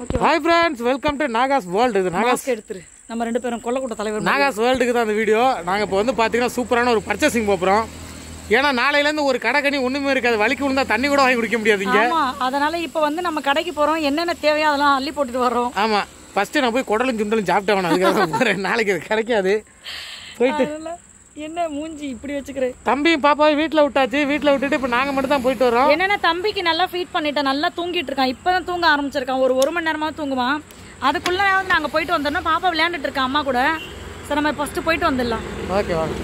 Hi friends welcome to Naga's world இது Naga's mask எடுத்துரு நம்ம ரெண்டு பேரும் கொல்லக்கூட்ட தலைவர் நாகாஸ் வேர்ல்டுக்கு தான் அந்த வீடியோ நாங்கள் இப்போ வந்து பார்த்தீங்கன்னா சூப்பரான ஒரு பர்ச்சேசிங் போகிறோம் ஏன்னா நாளையிலேருந்து ஒரு கடைக்கணி ஒன்றுமே இருக்காது வலிக்கு விழுந்தா தண்ணி கூட வாங்கி குடிக்க முடியாதுங்க ஆமா அதனால இப்போ வந்து நம்ம கடைக்கு போறோம் என்னென்ன தேவையோ அதெல்லாம் அள்ளி போட்டுட்டு வரோம் ஆமாம் ஃபஸ்ட்டு நான் போய் குடலும் சுண்டலும் சாப்பிட்டு வேணும் அதுக்காக தான் போகிறேன் நாளைக்கு அது கிடைக்காது போயிட்டு அதனால என்ன மூஞ்சி இப்படி வச்சுக்கிறேன் தம்பியும் பாப்பாவும் வீட்டில் விட்டாச்சு வீட்டில் விட்டுட்டு இப்போ நாங்கள் மட்டும் தான் போயிட்டு வரோம் என்னன்னா தம்பிக்கு நல்லா ஃபீட் பண்ணிட்டேன் நல்லா தூங்கிட்டு இருக்கான் இப்பதான் தூங்க ஆரம்பிச்சிருக்கான் ஒரு ஒரு மணி நேரமா தூங்குவான் அதுக்குள்ள நாங்க போயிட்டு வந்தோம்னா பாப்பா விளையாண்டுட்டு இருக்கா அம்மா கூட சரி நம்ம ஃபர்ஸ்ட் போயிட்டு வந்துடலாம் ஓகே வாங்க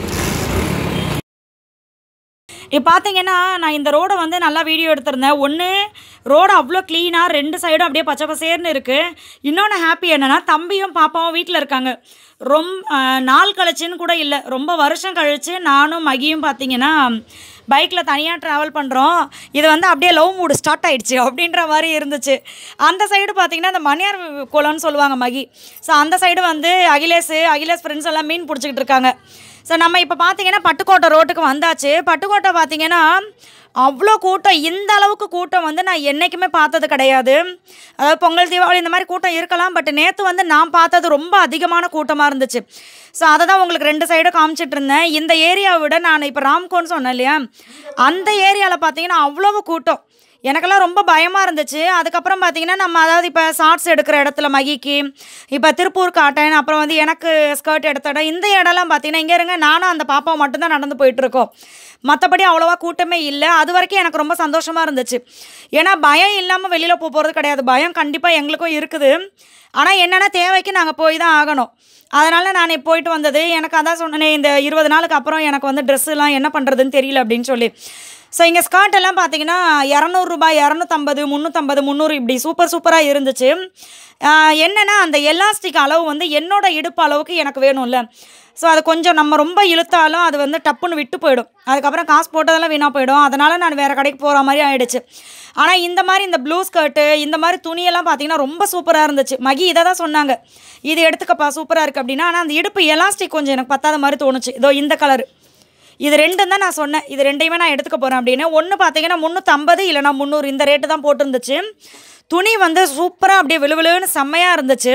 இப்போ பார்த்தீங்கன்னா நான் இந்த ரோடை வந்து நல்லா வீடியோ எடுத்திருந்தேன் ஒன்று ரோடு அவ்வளோ க்ளீனாக ரெண்டு சைடும் அப்படியே பச்சை பசேர்னு இருக்குது இன்னொன்று ஹாப்பி என்னென்னா தம்பியும் பாப்பாவும் வீட்டில் இருக்காங்க ரொம்ப நாள் கழிச்சுன்னு கூட இல்லை ரொம்ப வருஷம் கழித்து நானும் மகியும் பார்த்தீங்கன்னா பைக்கில் தனியாக ட்ராவல் பண்ணுறோம் இது வந்து அப்படியே லவ் மூடு ஸ்டார்ட் ஆயிடுச்சு அப்படின்ற மாதிரி இருந்துச்சு அந்த சைடு பார்த்தீங்கன்னா இந்த மணியார் குளம்னு சொல்லுவாங்க மகி ஸோ அந்த சைடு வந்து அகிலேஷ் அகிலேஷ் ஃப்ரெண்ட்ஸ் எல்லாம் மீன் பிடிச்சிக்கிட்டு இருக்காங்க ஸோ நம்ம இப்போ பார்த்தீங்கன்னா பட்டுக்கோட்டை ரோட்டுக்கு வந்தாச்சு பட்டுக்கோட்டை பார்த்தீங்கன்னா அவ்வளோ கூட்டம் இந்த அளவுக்கு கூட்டம் வந்து நான் என்றைக்குமே பார்த்தது கிடையாது அதாவது பொங்கல் தீபாவளி இந்த மாதிரி கூட்டம் இருக்கலாம் பட் நேற்று வந்து நான் பார்த்தது ரொம்ப அதிகமான கூட்டமாக இருந்துச்சு ஸோ அதை தான் உங்களுக்கு ரெண்டு சைடும் காமிச்சிட்டு இருந்தேன் இந்த ஏரியாவை விட நான் இப்போ ராம்கோன்னு சொன்னேன் இல்லையா அந்த ஏரியாவில் பார்த்தீங்கன்னா அவ்வளவு கூட்டம் எனக்கெல்லாம் ரொம்ப பயமாக இருந்துச்சு அதுக்கப்புறம் பார்த்தீங்கன்னா நம்ம அதாவது இப்போ ஷார்ட்ஸ் எடுக்கிற இடத்துல மகிக்கு இப்போ திருப்பூர் காட்டன் அப்புறம் வந்து எனக்கு ஸ்கர்ட் எடுத்த இடம் இந்த இடம்லாம் பார்த்தீங்கன்னா இங்கே இருங்க நானும் அந்த பாப்பாவும் மட்டும்தான் நடந்து போயிட்டுருக்கோம் மற்றபடி அவ்வளோவா கூட்டமே இல்லை அது வரைக்கும் எனக்கு ரொம்ப சந்தோஷமாக இருந்துச்சு ஏன்னா பயம் இல்லாமல் வெளியில் போக போகிறது கிடையாது பயம் கண்டிப்பாக எங்களுக்கும் இருக்குது ஆனால் என்னென்னா தேவைக்கு நாங்கள் போய் தான் ஆகணும் அதனால் நான் போயிட்டு வந்தது எனக்கு அதான் சொன்னேனே இந்த இருபது நாளுக்கு அப்புறம் எனக்கு வந்து ட்ரெஸ்ஸுலாம் என்ன பண்ணுறதுன்னு தெரியல அப்படின்னு சொல்லி ஸோ இங்கே ஸ்கர்ட் எல்லாம் பார்த்தீங்கன்னா இரநூறுபா இரநூத்தம்பது முந்நூற்றம்பது முந்நூறு இப்படி சூப்பர் சூப்பராக இருந்துச்சு ஆஹ் என்னன்னா அந்த எலாஸ்டிக் அளவு வந்து என்னோட இடுப்பு அளவுக்கு எனக்கு வேணும்ல ஸோ அது கொஞ்சம் நம்ம ரொம்ப இழுத்தாலும் அது வந்து டப்புன்னு விட்டு போயிடும் அதுக்கப்புறம் காசு போட்டதெல்லாம் வீணாக போயிடும் அதனால் நான் வேறு கடைக்கு போகிற மாதிரி ஆயிடுச்சு ஆனால் இந்த மாதிரி இந்த ப்ளூ ஸ்கர்ட்டு இந்த மாதிரி துணியெல்லாம் பார்த்தீங்கன்னா ரொம்ப சூப்பராக இருந்துச்சு மகி இதை தான் சொன்னாங்க இது எடுத்துக்கப்பா சூப்பராக இருக்குது அப்படின்னா ஆனால் அந்த இடுப்பு எலாஸ்டிக் கொஞ்சம் எனக்கு பத்தாத மாதிரி தோணுச்சு இதோ இந்த கலர் இது ரெண்டும் தான் நான் சொன்னேன் இது ரெண்டையுமே நான் எடுத்துக்க போகிறேன் அப்படின்னு ஒன்று பார்த்தீங்கன்னா முந்நூற்றம்பது இல்லைனா முந்நூறு இந்த ரேட்டு தான் போட்டிருந்துச்சு துணி வந்து சூப்பராக அப்படியே விழுவிழுன்னு செம்மையாக இருந்துச்சு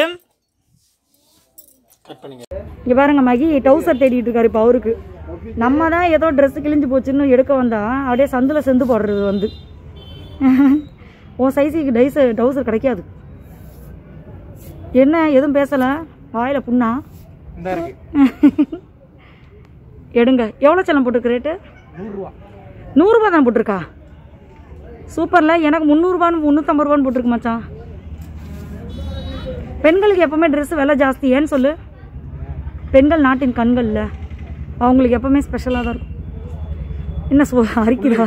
கட் பண்ணிங்க இங்கே பாருங்க மகி டவுசர் தேடிட்டு இருக்காரு இப்போ அவருக்கு நம்ம தான் ஏதோ ட்ரெஸ் கிழிஞ்சு போச்சுன்னு எடுக்க வந்தா அப்படியே சந்தில் செந்து போடுறது வந்து உன் சைஸுக்கு டைஸ் டவுசர் கிடைக்காது என்ன எதுவும் பேசலை வாயில் புண்ணா இந்த இருக்கு எடுங்க எவ்வளோ செல்லம் போட்டிருக்கு ரேட்டு நூறுரூவா நூறுரூபா தான் போட்டிருக்கா சூப்பரில் எனக்கு முந்நூறுபான்னு முந்நூற்றம்பது ரூபான்னு போட்டிருக்கு மச்சான் பெண்களுக்கு எப்பவுமே ட்ரெஸ் விலை ஜாஸ்தி ஏன்னு சொல்லு பெண்கள் நாட்டின் கண்கள்ல அவங்களுக்கு எப்பவுமே ஸ்பெஷலாக தான் இருக்கும் என்ன சொ அரிக்குதா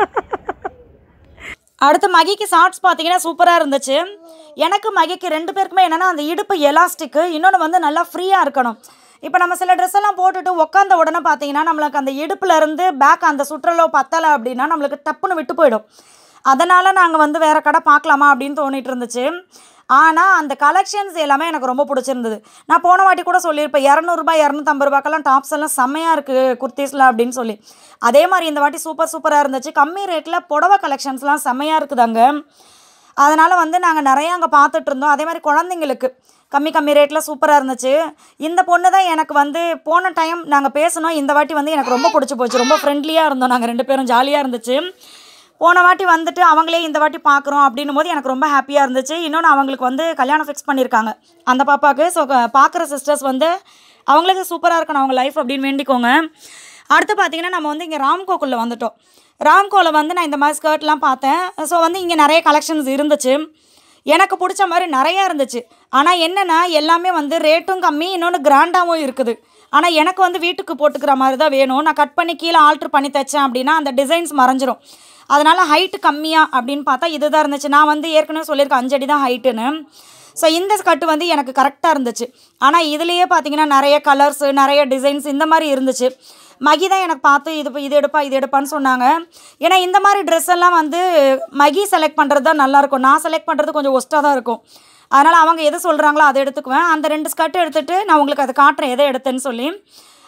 அடுத்து மகிக்கு ஷார்ட்ஸ் பார்த்தீங்கன்னா சூப்பராக இருந்துச்சு எனக்கு மகிக்கு ரெண்டு பேருக்குமே என்னென்னா அந்த இடுப்பு எலாஸ்டிக்கு இன்னொன்று வந்து நல்லா ஃப்ரீயாக இருக்கணும் இப்போ நம்ம சில ட்ரெஸ் எல்லாம் போட்டுட்டு உட்காந்த உடனே பார்த்தீங்கன்னா நம்மளுக்கு அந்த இடுப்புல இருந்து பேக் அந்த சுற்றளவு பத்தலை அப்படின்னா நம்மளுக்கு டப்புன்னு விட்டு போயிடும் அதனால் நாங்கள் வந்து வேறு கடை பார்க்கலாமா அப்படின்னு தோணிட்டு இருந்துச்சு ஆனால் அந்த கலெக்ஷன்ஸ் எல்லாமே எனக்கு ரொம்ப பிடிச்சிருந்தது நான் போன வாட்டி கூட சொல்லியிருப்பேன் இரநூறுபா இரநூத்தம்பது ரூபாக்கெல்லாம் டாப்ஸ் எல்லாம் செம்மையாக இருக்குது குர்த்திஸில் அப்படின்னு சொல்லி அதே மாதிரி இந்த வாட்டி சூப்பர் சூப்பராக இருந்துச்சு கம்மி ரேட்டில் புடவை கலெக்ஷன்ஸ்லாம் செம்மையாக இருக்குதாங்க அதனால் வந்து நாங்கள் நிறைய அங்கே பார்த்துட்டு இருந்தோம் அதே மாதிரி குழந்தைங்களுக்கு கம்மி கம்மி ரேட்டில் சூப்பராக இருந்துச்சு இந்த பொண்ணு தான் எனக்கு வந்து போன டைம் நாங்கள் பேசினோம் இந்த வாட்டி வந்து எனக்கு ரொம்ப பிடிச்சி போச்சு ரொம்ப ஃப்ரெண்ட்லியாக இருந்தோம் நாங்கள் ரெண்டு பேரும் ஜாலியாக இருந்துச்சு போன வாட்டி வந்துட்டு அவங்களே இந்த வாட்டி பார்க்குறோம் அப்படின்னும் போது எனக்கு ரொம்ப ஹாப்பியாக இருந்துச்சு இன்னொன்று அவங்களுக்கு வந்து கல்யாணம் ஃபிக்ஸ் பண்ணியிருக்காங்க அந்த பாப்பாவுக்கு ஸோ பார்க்குற சிஸ்டர்ஸ் வந்து அவங்களுக்கு சூப்பராக இருக்கணும் அவங்க லைஃப் அப்படின்னு வேண்டிக்கோங்க அடுத்து பார்த்தீங்கன்னா நம்ம வந்து இங்கே ராம்கோக்குள்ளே வந்துட்டோம் ராம்கோவில் வந்து நான் இந்த மாதிரி ஸ்கர்ட்லாம் பார்த்தேன் ஸோ வந்து இங்கே நிறைய கலெக்ஷன்ஸ் இருந்துச்சு எனக்கு பிடிச்ச மாதிரி நிறையா இருந்துச்சு ஆனால் என்னென்னா எல்லாமே வந்து ரேட்டும் கம்மி இன்னொன்று கிராண்டாகவும் இருக்குது ஆனால் எனக்கு வந்து வீட்டுக்கு போட்டுக்கிற மாதிரி தான் வேணும் நான் கட் பண்ணி கீழே ஆல்ட்ரு பண்ணி தைச்சேன் அப்படின்னா அந்த டிசைன்ஸ் மறைஞ்சிரும் அதனால் ஹைட்டு கம்மியாக அப்படின்னு பார்த்தா இதுதான் இருந்துச்சு நான் வந்து ஏற்கனவே சொல்லியிருக்கேன் அஞ்சடி தான் ஹைட்டுன்னு ஸோ இந்த ஸ்கர்ட் வந்து எனக்கு கரெக்டாக இருந்துச்சு ஆனால் இதுலேயே பார்த்தீங்கன்னா நிறைய கலர்ஸு நிறைய டிசைன்ஸ் இந்த மாதிரி இருந்துச்சு மகி தான் எனக்கு பார்த்து இது இது எடுப்பா இது எடுப்பான்னு சொன்னாங்க ஏன்னா இந்த மாதிரி ட்ரெஸ் எல்லாம் வந்து மகி செலக்ட் பண்ணுறது தான் நல்லாயிருக்கும் நான் செலக்ட் பண்ணுறது கொஞ்சம் ஒஸ்ட்டாக தான் இருக்கும் அதனால் அவங்க எது சொல்கிறாங்களோ அதை எடுத்துக்குவேன் அந்த ரெண்டு ஸ்கர்ட் எடுத்துகிட்டு நான் உங்களுக்கு அதை காட்டுறேன் எதை எடுத்தேன்னு சொல்லி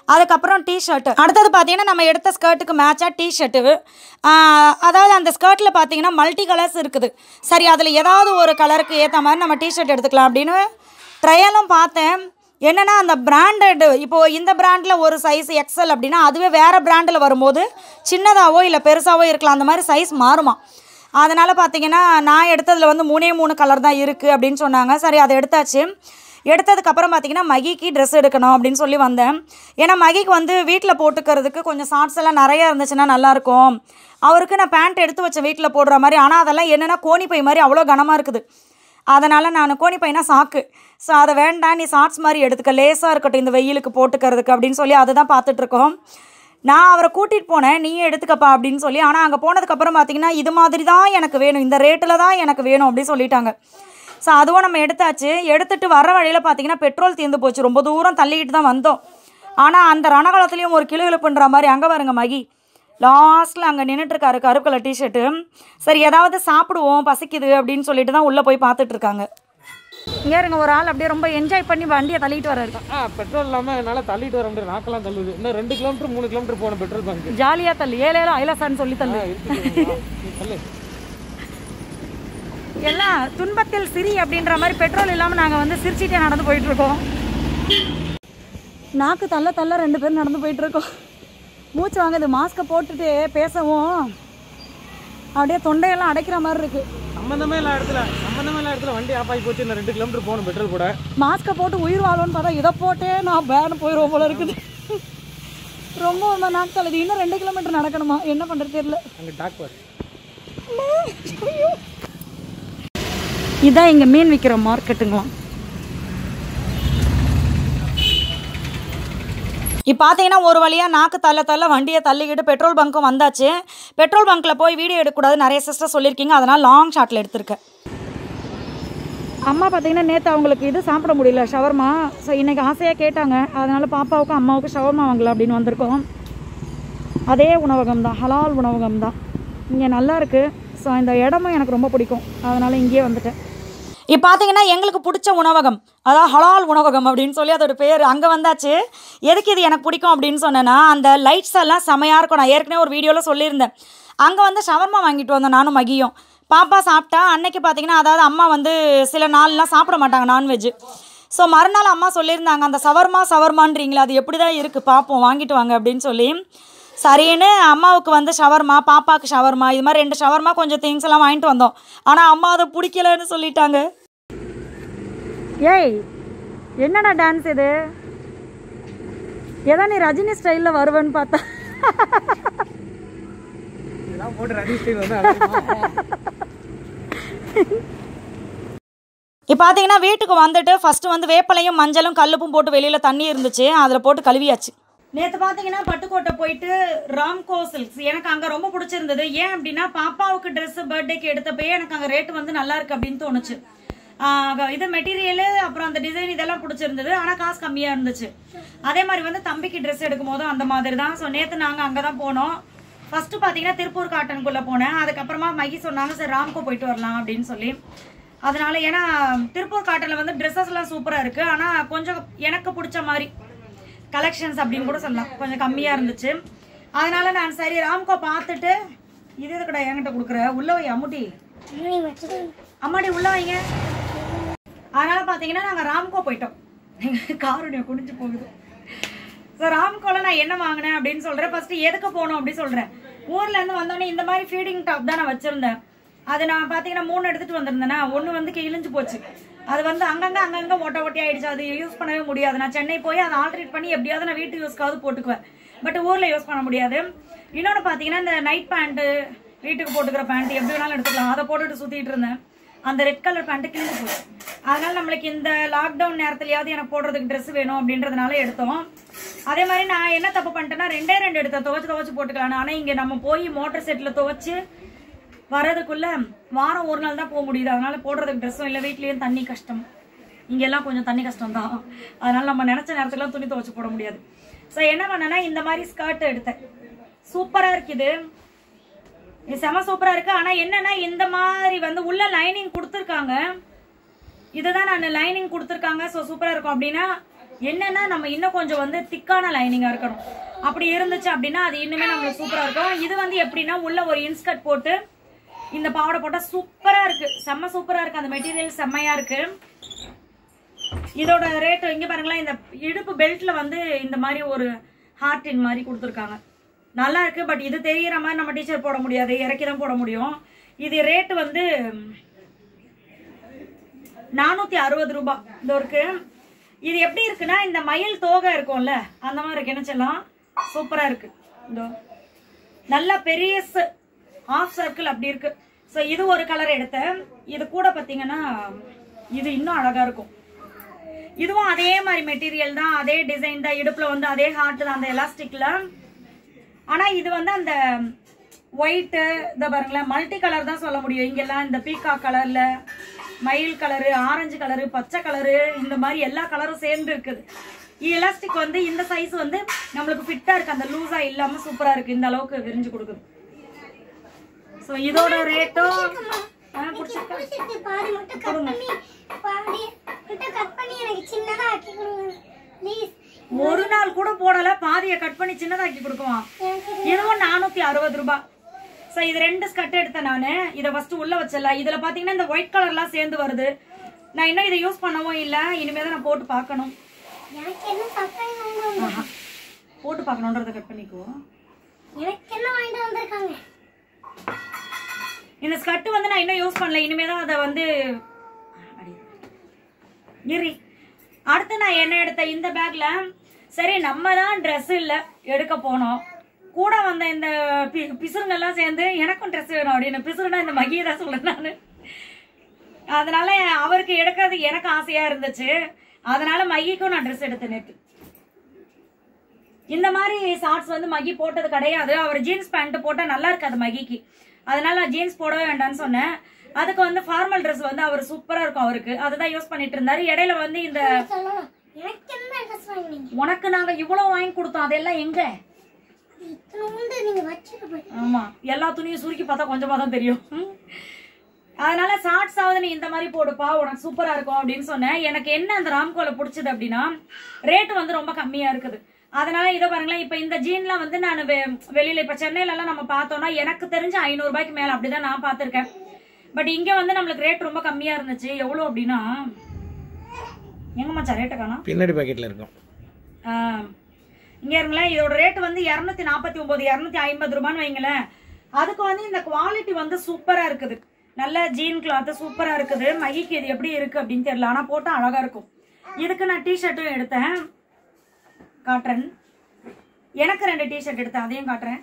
அதுக்கப்புறம் டிஷர்ட்டு அடுத்தது பார்த்தீங்கன்னா நம்ம எடுத்த ஸ்கர்ட்டுக்கு மேட்சாக டிஷர்ட்டு அதாவது அந்த ஸ்கர்ட்டில் பார்த்தீங்கன்னா மல்டி கலர்ஸ் இருக்குது சரி அதில் ஏதாவது ஒரு கலருக்கு ஏற்ற மாதிரி நம்ம டிஷர்ட் எடுத்துக்கலாம் அப்படின்னு ட்ரையலும் பார்த்தேன் என்னென்னா அந்த பிராண்டட் இப்போது இந்த பிராண்டில் ஒரு சைஸ் எக்ஸல் அப்படின்னா அதுவே வேறு பிராண்டில் வரும்போது சின்னதாவோ இல்லை பெருசாவோ இருக்கலாம் அந்த மாதிரி சைஸ் மாறுமா அதனால் பார்த்தீங்கன்னா நான் எடுத்ததில் வந்து மூணே மூணு கலர் தான் இருக்குது அப்படின்னு சொன்னாங்க சரி அதை எடுத்தாச்சு எடுத்ததுக்கப்புறம் பார்த்தீங்கன்னா மகிக்கு ட்ரெஸ் எடுக்கணும் அப்படின்னு சொல்லி வந்தேன் ஏன்னா மகிக்கு வந்து வீட்டில் போட்டுக்கிறதுக்கு கொஞ்சம் ஷார்ட்ஸ் எல்லாம் நிறையா இருந்துச்சுன்னா நல்லாயிருக்கும் அவருக்கு நான் பேண்ட் எடுத்து வச்ச வீட்டில் போடுற மாதிரி ஆனால் அதெல்லாம் என்னென்னா கோணி பை மாதிரி அவ்வளோ கனமாக இருக்குது அதனால் நான் கோணி பையனா சாக்கு ஸோ அதை வேண்டாம் நீ ஷார்ட்ஸ் மாதிரி எடுத்துக்க லேசாக இருக்கட்டும் இந்த வெயிலுக்கு போட்டுக்கிறதுக்கு அப்படின்னு சொல்லி அதை தான் பார்த்துட்ருக்கோம் நான் அவரை கூட்டிகிட்டு போனேன் நீயே எடுத்துக்கப்பா அப்படின்னு சொல்லி ஆனால் அங்கே போனதுக்கப்புறம் பார்த்தீங்கன்னா இது மாதிரி தான் எனக்கு வேணும் இந்த ரேட்டில் தான் எனக்கு வேணும் அப்படின்னு சொல்லிட்டாங்க ஸோ அதுவும் நம்ம எடுத்தாச்சு எடுத்துட்டு வர வழியில் பார்த்தீங்கன்னா பெட்ரோல் தீர்ந்து போச்சு ரொம்ப தூரம் தள்ளிக்கிட்டு தான் வந்தோம் ஆனால் அந்த ரணகாலத்துலேயும் ஒரு கிளுகிழுப்புன்ற மாதிரி அங்கே பாருங்க மகி லாஸ்ட்டில் அங்கே நின்றுட்டுருக்காரு கருப்பு கலர் டிஷர்ட்டு சரி ஏதாவது சாப்பிடுவோம் பசிக்குது அப்படின்னு சொல்லிட்டு தான் உள்ளே போய் பார்த்துட்ருக்காங்க இங்கே இருங்க ஒரு ஆள் அப்படியே ரொம்ப என்ஜாய் பண்ணி வண்டியை தள்ளிட்டு வர்றாரு ஆ பெட்ரோல் இல்லாமல் என்னால் தள்ளிட்டு வர முடியாது நாக்கெல்லாம் தள்ளுது இன்னும் ரெண்டு கிலோமீட்டர் மூணு கிலோமீட்டர் போகணும் பெட்ரோல் பங்க் ஜாலியாக தள்ளு ஏழு ஏழு ஐலசான்னு சொல்லி தள்ளு தள்ளு எல்லாம் துன்பத்தில் சிரி அப்படின்ற மாதிரி பெட்ரோல் இல்லாமல் நாங்கள் வந்து சிரிச்சிட்டே நடந்து போயிட்டு இருக்கோம் நாக்கு தள்ள தள்ள ரெண்டு பேரும் நடந்து போயிட்டு இருக்கோம் மூச்சு வாங்குது மாஸ்க்கை போட்டுட்டு பேசவும் அப்படியே தொண்டையெல்லாம் அடைக்கிற மாதிரி இருக்கு சம்மந்தமே இல்ல இடத்துல சம்மந்தமே இல்ல இடத்துல வண்டி ஆஃப் ஆகி போச்சு இன்னும் ரெண்டு கிலோமீட்டர் போகணும் பெட்ரோல் போட மாஸ்க்கை போட்டு உயிர் வாழும்னு பார்த்தா இதை போட்டே நான் பேன் போயிடுவோம் போல இருக்குது ரொம்ப ஒரு நாக்கு தள்ளுது இன்னும் ரெண்டு கிலோமீட்டர் நடக்கணுமா என்ன பண்ணுறது தெரியல அங்கே டாக்டர் இதான் இங்கே மீன் விற்கிற மார்க்கெட்டுங்களாம் இப்போ பார்த்தீங்கன்னா ஒரு வழியாக நாக்கு தள்ள தள்ள வண்டியை தள்ளிக்கிட்டு பெட்ரோல் பங்க்கும் வந்தாச்சு பெட்ரோல் பங்க்கில் போய் வீடியோ எடுக்கக்கூடாது நிறைய சிஸ்டர் சொல்லியிருக்கீங்க அதனால் லாங் ஷாட்டில் எடுத்திருக்கேன் அம்மா பார்த்தீங்கன்னா நேற்று அவங்களுக்கு இது சாப்பிட முடியல ஷவர்மா ஸோ இன்றைக்கி ஆசையாக கேட்டாங்க அதனால் பாப்பாவுக்கும் அம்மாவுக்கும் ஷவர்மா வாங்கலாம் அப்படின்னு வந்திருக்கோம் அதே உணவகம் தான் ஹலால் உணவகம் தான் இங்கே நல்லா இருக்குது ஸோ இந்த இடமும் எனக்கு ரொம்ப பிடிக்கும் அதனால் இங்கேயே வந்துட்டேன் இப்போ பார்த்தீங்கன்னா எங்களுக்கு பிடிச்ச உணவகம் அதான் ஹலால் உணவகம் அப்படின்னு சொல்லி அதோட பேர் அங்கே வந்தாச்சு எதுக்கு இது எனக்கு பிடிக்கும் அப்படின்னு சொன்னேன்னா அந்த லைட்ஸ் எல்லாம் செமையாக இருக்கும் நான் ஏற்கனவே ஒரு வீடியோவில் சொல்லியிருந்தேன் அங்கே வந்து ஷவர்மா வாங்கிட்டு வந்தோம் நானும் மகியும் பாப்பா சாப்பிட்டா அன்னைக்கு பார்த்தீங்கன்னா அதாவது அம்மா வந்து சில நாள்லாம் சாப்பிட மாட்டாங்க நான்வெஜ் ஸோ மறுநாள் அம்மா சொல்லியிருந்தாங்க அந்த சவர்மா சவர்மான்றீங்களா அது எப்படி தான் இருக்குது பார்ப்போம் வாங்கிட்டு வாங்க அப்படின்னு சொல்லி சரின்னு அம்மாவுக்கு வந்து ஷவர்மா பாப்பாவுக்கு ஷவர்மா இது மாதிரி ரெண்டு ஷவர்மா கொஞ்சம் திங்ஸ் எல்லாம் வாங்கிட்டு வந்தோம் ஆனால் அம்மா அதை பிடிக்கலன்னு சொல்லிட்டாங்க ஏய் என்னடா டான்ஸ் இது ஏதா நீ ரஜினி ஸ்டைலில் வருவேன்னு பார்த்தா இதெல்லாம் போட்டு ரஜி ஸ்டைல் வந்து அழகா. இப்போ பார்த்தீங்கன்னா வீட்டுக்கு வந்துட்டு ஃபஸ்ட்டு வந்து வேப்பலையும் மஞ்சளும் கல்லுப்பும் போட்டு வெளியில் தண்ணி இருந்துச்சு அதில் போட்டு கழுவியாச்சு நேற்று பார்த்தீங்கன்னா பட்டுக்கோட்டை போயிட்டு ராம்கோ சில்க்ஸ் எனக்கு அங்கே ரொம்ப பிடிச்சிருந்தது ஏன் அப்படின்னா பாப்பாவுக்கு ட்ரெஸ் பர்த்டேக்கு எடுத்தப்பயே எனக்கு அங்கே ரேட்டு வந்து நல்லா இருக்கு அப்படின்னு தோணுச்சு ஆஹ் இது மெட்டீரியலு அப்புறம் அந்த டிசைன் இதெல்லாம் பிடிச்சிருந்தது ஆனால் காசு கம்மியாக இருந்துச்சு அதே மாதிரி வந்து தம்பிக்கு ட்ரெஸ் எடுக்கும் போதும் அந்த மாதிரி தான் ஸோ நேற்று நாங்கள் அங்கே தான் போனோம் ஃபர்ஸ்ட் பார்த்தீங்கன்னா திருப்பூர் காட்டனுக்குள்ளே போனேன் அதுக்கப்புறமா மகி சொன்னாங்க சரி ராம்கோ போயிட்டு வரலாம் அப்படின்னு சொல்லி அதனால ஏன்னா திருப்பூர் காட்டனில் வந்து ட்ரெஸ்ஸஸ்லாம் சூப்பராக இருக்கு ஆனால் கொஞ்சம் எனக்கு பிடிச்ச மாதிரி கலெக்ஷன்ஸ் அப்படின்னு கூட சொல்லலாம் கொஞ்சம் கம்மியாக இருந்துச்சு அதனால நான் சரி ராம்கோ பார்த்துட்டு இது எதுக்கடா என்கிட்ட கொடுக்குற உள்ள வை அம்முட்டி அம்மாடி உள்ள வைங்க அதனால பார்த்தீங்கன்னா நாங்கள் ராம்கோ போயிட்டோம் காருடைய குடிஞ்சு போகுது ஸோ ராம்கோல நான் என்ன வாங்கினேன் அப்படின்னு சொல்கிறேன் ஃபஸ்ட்டு எதுக்கு போகணும் அப்படின்னு சொல்கிறேன் ஊர்லேருந்து வந்தோடனே இந்த மாதிரி ஃபீடிங் டாப் தான் நான் வச்சுருந்தேன் அது நான் பார்த்தீங்கன்னா மூணு எடுத்துகிட்டு வந்திருந்தேன்னா ஒன்று வந்து கிழிஞ்சு போச்சு அது வந்து அங்கங்கே அங்கங்கே ஓட்ட ஓட்டி ஆயிடுச்சு அது யூஸ் பண்ணவே முடியாது நான் சென்னை போய் அதை ஆல்ட்ரேட் பண்ணி எப்படியாவது நான் வீட்டு யூஸ்க்காவது போட்டுக்குவேன் பட் ஊரில் யூஸ் பண்ண முடியாது இன்னொன்று பார்த்தீங்கன்னா இந்த நைட் பேண்ட்டு வீட்டுக்கு போட்டுக்கிற பேண்ட் எப்படி வேணாலும் எடுத்துக்கலாம் அதை போட்டுட்டு சுற்றிட்டு இருந்தேன் அந்த ரெட் கலர் பேண்ட்டு கிழிஞ்சு போச்சு அதனால நம்மளுக்கு இந்த லாக்டவுன் நேரத்துலயாவது எனக்கு போடுறதுக்கு ட்ரெஸ் வேணும் அப்படின்றதுனால எடுத்தோம் அதே மாதிரி நான் என்ன தப்பு பண்ணிட்டேன்னா ரெண்டே ரெண்டு எடுத்தேன் துவச்சு துவச்சு போட்டுக்கலாம் ஆனால் இங்கே நம்ம போய் மோட்டர் செட்டில் துவச்சு வரதுக்குள்ள வாரம் ஒரு நாள் தான் போக முடியுது அதனால போடுறதுக்கு ட்ரெஸ்ஸும் இல்லை வீட்லேயும் தண்ணி கஷ்டம் இங்கெல்லாம் கொஞ்சம் தண்ணி கஷ்டம் தான் அதனால நம்ம நினச்ச நேரத்துக்குலாம் துணி துவச்சு போட முடியாது ஸோ என்ன பண்ணேன்னா இந்த மாதிரி ஸ்கர்ட் எடுத்தேன் சூப்பராக இருக்குது இது செம சூப்பரா இருக்கு ஆனா என்னன்னா இந்த மாதிரி வந்து உள்ள லைனிங் கொடுத்துருக்காங்க இதுதான் நான் லைனிங் கொடுத்துருக்காங்க ஸோ சூப்பரா இருக்கும் அப்படின்னா என்னன்னா நம்ம இன்னும் கொஞ்சம் வந்து திக்கான லைனிங்கா இருக்கணும் அப்படி இருந்துச்சு அப்படின்னா அது இன்னுமே நம்மளுக்கு சூப்பரா இருக்கும் இது வந்து எப்படின்னா உள்ள ஒரு இன்ஸ்கர்ட் போட்டு இந்த பாவாடை போட்டா சூப்பரா இருக்கு செம்ம சூப்பரா இருக்கு அந்த மெட்டீரியல் செம்மையா இருக்கு இதோட ரேட் இங்க பாருங்களேன் இந்த இடுப்பு பெல்ட்ல வந்து இந்த மாதிரி ஒரு ஹார்டின் மாதிரி கொடுத்துருக்காங்க நல்லா இருக்கு பட் இது தெரியற மாதிரி நம்ம டீச்சர் போட முடியாது இறக்கி தான் போட முடியும் இது ரேட் வந்து நானூத்தி அறுபது ரூபாய் இந்த இருக்கு இது எப்படி இருக்குன்னா இந்த மயில் தோகை இருக்கும்ல அந்த மாதிரி இருக்கு என்ன சொல்லலாம் சூப்பரா இருக்கு இதோ நல்ல பெரிய ஆஃப் சர்க்கிள் அப்படி இருக்கு ஸோ இது ஒரு கலர் எடுத்தேன் இது கூட பார்த்தீங்கன்னா இது இன்னும் அழகா இருக்கும் இதுவும் அதே மாதிரி மெட்டீரியல் தான் அதே டிசைன் தான் இடுப்புல வந்து அதே ஹார்ட் தான் அந்த எலாஸ்டிக்ல ஆனா இது வந்து அந்த ஒயிட்டு இந்த பாருங்களேன் மல்டி கலர் தான் சொல்ல முடியும் இங்கெல்லாம் இந்த பீகா கலர்ல மயில் கலரு ஆரஞ்சு கலரு பச்சை கலரு இந்த மாதிரி எல்லா கலரும் சேர்ந்து இருக்குது எலாஸ்டிக் வந்து இந்த சைஸ் வந்து நம்மளுக்கு ஃபிட்டா இருக்கு அந்த லூஸா இல்லாம சூப்பரா இருக்கு இந்த அளவுக்கு விரிஞ்சு கொடுக்குது ஸோ இதோட ரேட்டும் பிடிச்சிருக்கா பிடிச்சிருக்கு. பாதி மட்டும் கட் பண்ணி பாதி மட்டும் கட் பண்ணி எனக்கு சின்னதா ஆக்கி கொடுங்க ப்ளீஸ் ஒரு நாள் கூட போடல பாதியை கட் பண்ணி சின்னதாக்கி கொடுக்குவான் எனக்கு இதுவும் நானூத்தி அறுபது ரூபாய் சோ இது ரெண்டு ஸ்கர்ட் எடுத்தேன் நானு இதை ஃபர்ஸ்ட் உள்ள வச்சல இதுல பாத்தீங்கன்னா இந்த ஒயிட் கலர்லாம் சேர்ந்து வருது நான் இன்னும் இதை யூஸ் பண்ணவும் இல்ல இனிமே தான் நான் போட்டு பார்க்கணும் எனக்கு என்ன சர்ப்ரைஸ் வாங்க ஆஹா. போட்டு பார்க்கணுன்றத கட் பண்ணிக்கோ எனக்கு என்ன வாங்கிட்டு வந்திருக்காங்க இந்த ஸ்கர்ட் வந்து நான் இன்னும் யூஸ் பண்ணல இனிமே தான் அதை வந்து அடி. இரு அடுத்து நான் என்ன எடுத்தேன் இந்த பேக்ல சரி நம்ம தான் ட்ரெஸ் இல்ல எடுக்க போனோம் கூட வந்த இந்த பி- பிசுறுங்கெல்லாம் சேர்ந்து எனக்கும் ட்ரெஸ் வேணும் அப்படின்னு பிசுறுனா இந்த மகியை தான் சொல்றேன் நானு அதனால அவருக்கு எடுக்கிறது எனக்கு ஆசையா இருந்துச்சு அதனால மகிக்கும் நான் ட்ரெஸ் எடுத்தேன் நேற்று இந்த மாதிரி ஷார்ட்ஸ் வந்து மகி போட்டது கிடையாது அவர் ஜீன்ஸ் பேண்ட் போட்டா நல்லா இருக்காது மகிக்கு அதனால நான் ஜீன்ஸ் போடவே வேண்டாம்னு சொன்னேன் அதுக்கு வந்து ஃபார்மல் Dress வந்து அவர் சூப்பரா இருக்கும் அவருக்கு அதுதான் யூஸ் பண்ணிட்டு இருந்தாரு இடையில வந்து இந்த சொல்லணும் எனக்கு என்ன ட்ரெஸ் வாங்கினீங்க உனக்கு நாங்க இவ்வளவு வாங்கி கொடுத்தோம் அதெல்லாம் எங்க அது இத்தனோண்டு நீங்க வச்சுட்டு போய் ஆமா எல்லா துணியும் சுருக்கி பார்த்தா கொஞ்சமா தான் தெரியும் ம். அதனால ஷார்ட்ஸ் ஆகுது நீ இந்த மாதிரி போடுப்பா உனக்கு சூப்பரா இருக்கும் அப்படின்னு சொன்னேன் எனக்கு என்ன அந்த ராம்கோல பிடிச்சது அப்படின்னா ரேட் வந்து ரொம்ப கம்மியா இருக்குது அதனால இதை பாருங்களேன் இப்ப இந்த ஜீன்லாம் வந்து நான் வெளியில இப்ப சென்னையில எல்லாம் நம்ம பார்த்தோம்னா எனக்கு தெரிஞ்ச ஐநூறு ரூபாய்க்கு மேல அப்படிதான் நான் பார்த்திருக்கேன் பட் இங்க வந்து நம்மளுக்கு ரேட் ரொம்ப கம்மியா இருந்துச்சு எவ்வளவு அப்படின்னா எங்க மச்சான் ரேட்டை காணோம் பின்னாடி பாக்கெட்ல இருக்கும் ஆ. இங்க இருங்களேன் இதோட ரேட் வந்து இருநூத்தி நாற்பத்தி ஒன்பது இருநூத்தி ஐம்பது ரூபான்னு வைங்களேன் அதுக்கு வந்து இந்த குவாலிட்டி வந்து சூப்பரா இருக்குது நல்ல ஜீன் கிளாத் சூப்பரா இருக்குது மகிக்கு இது எப்படி இருக்கு அப்படின்னு தெரியல ஆனா போட்டா அழகா இருக்கும் இதுக்கு நான் டிஷர்ட்டும் எடுத்தேன் காட்டுறேன் எனக்கு ரெண்டு டிஷர்ட் எடுத்தேன் அதையும் காட்டுறேன்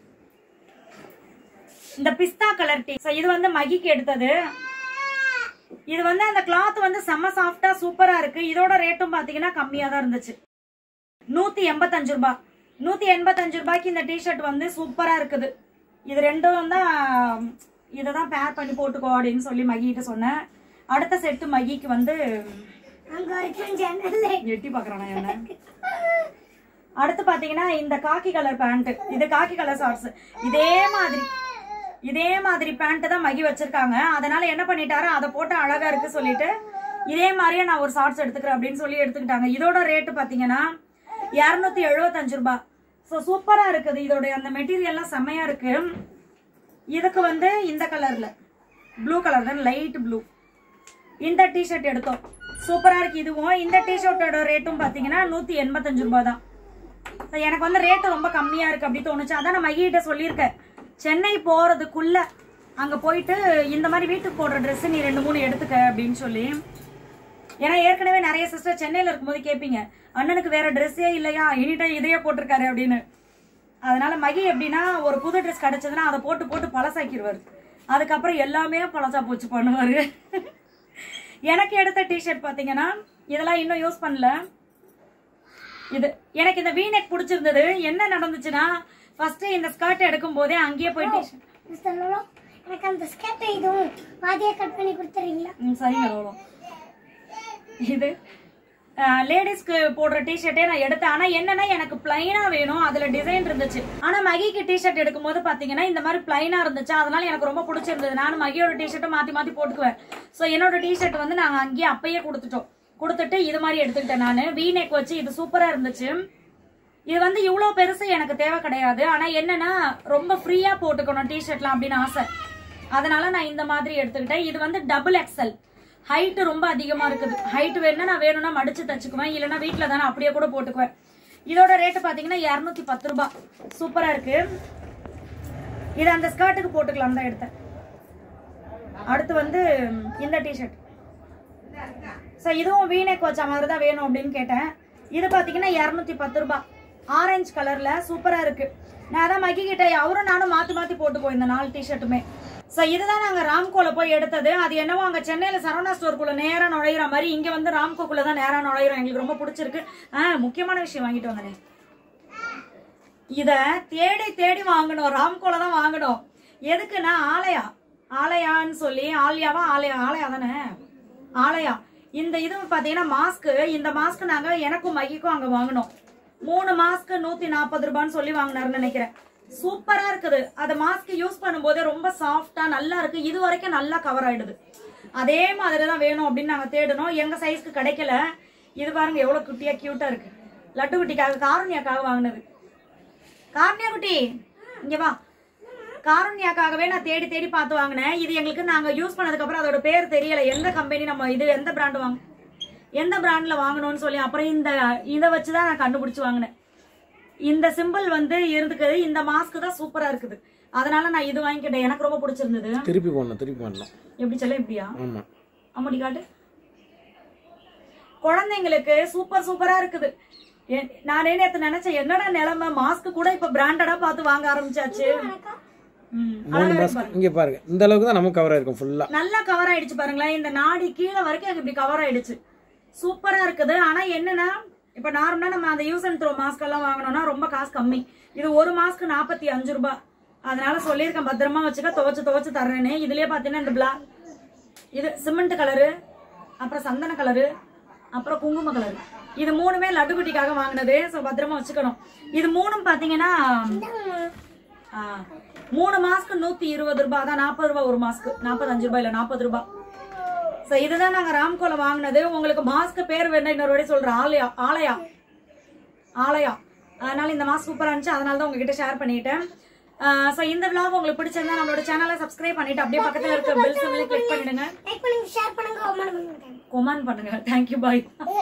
இந்த பிஸ்தா கலர் டீ இது வந்து மகிக்கு எடுத்தது இது வந்து அந்த கிளாத் வந்து செம்ம சாஃப்டா சூப்பரா இருக்கு இதோட ரேட்டும் பாத்தீங்கன்னா கம்மியா தான் இருந்துச்சு நூத்தி எண்பத்தஞ்சு ரூபாய் நூத்தி எண்பத்தஞ்சு ரூபாய்க்கு இந்த டிஷர்ட் வந்து சூப்பரா இருக்குது இது ரெண்டும் தான் இதை தான் பேர் பண்ணி போட்டுக்கோ அப்படின்னு சொல்லி மகிட்ட சொன்னேன் அடுத்த செட்டு மகிக்கு வந்து அங்க வரைக்கும் ஜன்னல்ல எட்டி பாக்குறானா என்ன அடுத்து பாத்தீங்கன்னா இந்த காக்கி கலர் பேண்ட் இது காக்கி கலர் ஷார்ட்ஸ் இதே மாதிரி இதே மாதிரி பேண்ட் தான் மகி வச்சிருக்காங்க அதனால என்ன பண்ணிட்டாரு அதை போட்டு அழகா இருக்கு சொல்லிட்டு இதே மாதிரியே நான் ஒரு ஷார்ட்ஸ் எடுத்துக்கிறேன் அப்படின்னு சொல்லி எடுத்துக்கிட்டாங்க இதோட ரேட்டு பாத்தீங்கன்னா இரநூத்தி எழுபத்தஞ்சு ரூபாய் ஸோ சூப்பரா இருக்குது இதோட அந்த மெட்டீரியல்லாம் செம்மையா இருக்கு இதுக்கு வந்து இந்த கலர்ல ப்ளூ கலர் தான் லைட் ப்ளூ இந்த டிஷர்ட் எடுத்தோம் சூப்பரா இருக்கு இதுவும் இந்த டிஷர்ட்டோட ரேட்டும் பாத்தீங்கன்னா நூத்தி எண்பத்தஞ்சு ரூபாய் தான் So, எனக்கு வந்து ரேட்டு ரொம்ப கம்மியா இருக்கு அப்படி தோணுச்சு அதான் நான் மகிட்ட சொல்லியிருக்கேன் சென்னை போறதுக்குள்ள அங்க போயிட்டு இந்த மாதிரி வீட்டுக்கு போடுற Dress நீ ரெண்டு மூணு எடுத்துக்க அப்படின்னு சொல்லி ஏன்னா ஏற்கனவே நிறைய சிஸ்டர் சென்னையில இருக்கும்போது கேட்பீங்க அண்ணனுக்கு வேற ட்ரெஸ்ஸே இல்லையா எனி டைம் இதையே போட்டிருக்காரு அப்படின்னு அதனால மகி எப்படின்னா ஒரு புது ட்ரெஸ் கிடைச்சதுன்னா அதை போட்டு போட்டு பழசாக்கிடுவார் அதுக்கப்புறம் எல்லாமே பழசா போச்சு பண்ணுவாரு எனக்கு எடுத்த டிஷர்ட் பாத்தீங்கன்னா இதெல்லாம் இன்னும் யூஸ் பண்ணல இது எனக்கு இந்த வீநெக் பிடிச்சிருந்தது என்ன நடந்துச்சுன்னா ஃபர்ஸ்ட் இந்த ஸ்கர்ட் எடுக்கும் போதே அங்கேயே போயிட்டு மிஸ்டர் லோலோ எனக்கு அந்த ஸ்கர்ட் இதுவும் பாதியா கட் பண்ணி கொடுத்துறீங்களா ம், சரிங்க ரோலோ இது லேடிஸ்க்கு போடுற டிஷர்ட்டே நான் எடுத்தேன் ஆனா என்னன்னா எனக்கு பிளைனா வேணும் அதுல டிசைன் இருந்துச்சு ஆனா மகிக்கு டிஷர்ட் எடுக்கும்போது பாத்தீங்கன்னா இந்த மாதிரி பிளைனா இருந்துச்சு அதனால எனக்கு ரொம்ப பிடிச்சிருந்தது நானும் மகியோட டிஷர்ட்டை மாத்தி மாத்தி போட்டுக்குவேன் சோ என்னோட டிஷர்ட் வந்து நாங்க அங்கேயே அப்பயே கொடுத்துட்டோம் கொடுத்துட்டு இது மாதிரி எடுத்துக்கிட்டேன் நான் வீநெக் வச்சு இது சூப்பரா இருந்துச்சு இது வந்து இவ்வளோ பெருசு எனக்கு தேவை கிடையாது ஆனா என்னன்னா ரொம்ப ஃப்ரீயா போட்டுக்கணும் டிஷர்ட்லாம் அப்படின்னு ஆசை அதனால நான் இந்த மாதிரி எடுத்துக்கிட்டேன் இது வந்து டபுள் எக்ஸல் ஹைட் ரொம்ப அதிகமா இருக்குது ஹைட் வேணும்னா நான் வேணும்னா மடிச்சு தச்சுக்குவேன் இல்லைன்னா வீட்டில் தானே அப்படியே கூட போட்டுக்குவேன் இதோட ரேட்டு பார்த்தீங்கன்னா இரநூத்தி பத்து ரூபாய் சூப்பரா இருக்கு இது அந்த ஸ்கர்ட்டுக்கு போட்டுக்கலாம் தான் எடுத்தேன் அடுத்து வந்து இந்த டிஷர்ட் ஸோ இதுவும் வீனெக் வச்ச மாதிரி தான் வேணும் அப்படின்னு கேட்டேன் இது பார்த்தீங்கன்னா இரநூத்தி பத்து ரூபாய் ஆரஞ்சு கலர்ல சூப்பரா இருக்கு நான் அதான் மக்கி கிட்ட அவரும் நானும் மாத்தி மாத்தி போட்டுக்குவோம் இந்த நாலு டிஷர்ட்டுமே ஸோ இதுதான் நாங்க ராம்கோல போய் எடுத்தது அது என்னவோ அங்க சென்னையில சரவணா ஸ்டோருக்குள்ள நேரா நுழையிற மாதிரி இங்க வந்து ராம்கோக்குள்ள தான் நேரா நுழையிறோம் எங்களுக்கு ரொம்ப பிடிச்சிருக்கு ஆ முக்கியமான விஷயம் வாங்கிட்டு வந்தேன் இத தேடி தேடி வாங்கணும் ராம்கோல தான் வாங்கணும் எதுக்குன்னா ஆலயா ஆலயான்னு சொல்லி ஆலியாவா ஆலயா ஆலயா தானே ஆலயா இந்த இது பாத்தீங்கன்னா மாஸ்க் இந்த மாஸ்க் நாங்க எனக்கும் மைக்கும் அங்க வாங்கினோம் மூணு மாஸ்க் நூத்தி நாற்பது ரூபான்னு சொல்லி வாங்கினாருன்னு நினைக்கிறேன் சூப்பரா இருக்குது அந்த மாஸ்க் யூஸ் பண்ணும்போது ரொம்ப சாஃப்டா நல்லா இருக்கு இது வரைக்கும் நல்லா கவர் ஆயிடுது அதே மாதிரி தான் வேணும் அப்படின்னு நாங்க தேடணும் எங்க சைஸ்க்கு கிடைக்கல இது பாருங்க எவ்வளவு குட்டியா கியூட்டா இருக்கு லட்டு குட்டிக்காக காரணியாக்காக வாங்கினது காரணியா குட்டி இங்க வா காரண்யாக்காகவே நான் தேடி தேடி பார்த்து வாங்கினேன் இது எங்களுக்கு நாங்க யூஸ் பண்ணதுக்கு அப்புறம் அதோட பேர் தெரியல எந்த கம்பெனி நம்ம இது எந்த பிராண்ட் வாங்க எந்த பிராண்ட்ல வாங்கணும்னு சொல்லி அப்புறம் இந்த இதை வச்சுதான் நான் கண்டுபிடிச்சு வாங்கினேன் இந்த சிம்பிள் வந்து இருந்துக்குது இந்த மாஸ்க் தான் சூப்பரா இருக்குது அதனால நான் இது வாங்கிக்கிட்டேன் எனக்கு ரொம்ப பிடிச்சிருந்தது திருப்பி போடணும் திருப்பி போடணும் எப்படி சொல்ல இப்படியா ஆமாம் அம்மாடி காட்டு குழந்தைங்களுக்கு சூப்பர் சூப்பரா இருக்குது எ- நானே நேத்து நினைச்சேன் என்னடா நிலைமை மாஸ்க் கூட இப்ப பிராண்டடா பார்த்து வாங்க ஆரம்பிச்சாச்சு ம், மூணு அழகா இருக்கு மாதம் இங்கே பாருங்க இந்த அளவுக்கு தான் நமக்கு கவர் ஆயிருக்கும் ஃபுல்லாக நல்லா கவர் ஆயிடுச்சு பாருங்களேன் இந்த நாடி கீழே வரைக்கும் எனக்கு இப்படி கவர் ஆயிடுச்சு சூப்பரா இருக்குது ஆனா என்னன்னா இப்ப நார்மலா நம்ம அந்த யூஸ் அண்ட் த்ரோ மாஸ்க் எல்லாம் வாங்கணும்னா ரொம்ப காசு கம்மி இது ஒரு மாஸ்க் நாற்பத்தி அஞ்சு ரூபாய் அதனால சொல்லியிருக்கேன் பத்திரமா வச்சுக்க துவைச்சு துவைச்சு தர்றேன்னு இதுலயே பாத்தீங்கன்னா இந்த பிளாக் இது சிமெண்ட் கலரு அப்புறம் சந்தன கலரு அப்புறம் குங்கும கலரு இது மூணுமே லட்டு குட்டிக்காக வாங்கினது ஸோ பத்திரமா வச்சுக்கணும் இது மூணும் பாத்தீங்கன்னா ஆ, மூணு மாஸ்க்கு நூத்தி இருபது ரூபாய் தான் நாற்பது ரூபாய் ஒரு மாஸ்க்கு நாற்பத்தஞ்சு ரூபாய் இல்ல நாற்பது ரூபாய் ஸோ இதுதான் நாங்க ராம்கோல வாங்கினது உங்களுக்கு மாஸ்க் பேர் வேணும் இன்னொரு வாட்டி சொல்றேன் ஆலயா ஆலயா ஆலயா அதனால இந்த மாஸ்க் சூப்பரா இருந்துச்சு அதனால தான் உங்ககிட்ட ஷேர் பண்ணிட்டேன் ஸோ இந்த vlog உங்களுக்கு பிடிச்சிருந்தா நம்மளோட சேனலை சப்ஸ்கிரைப் பண்ணிட்டு அப்படியே பக்கத்துல இருக்க பெல் சிம்ல கிளிக் பண்ணிடுங்க லைக் பண்ணுங்க ஷேர் பண்ணுங்க கமெண்ட் பண்ணுங்க கொமெண்ட் பண்ணுங்க தேங்க்யூ பாய்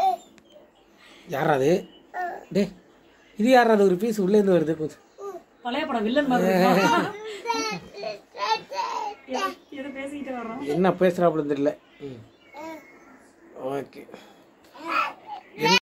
யாரா அது டே இது யாரா அது ஒரு பீஸ் உள்ளேருந்து வருது கொஞ்சம் பழைய படம் வில்லன் மாதிரி இருக்கு. இது பேசிக்கிட்டு வர்றோம் என்ன பேசுகிறாப்புல தெரியல ம் ஓகே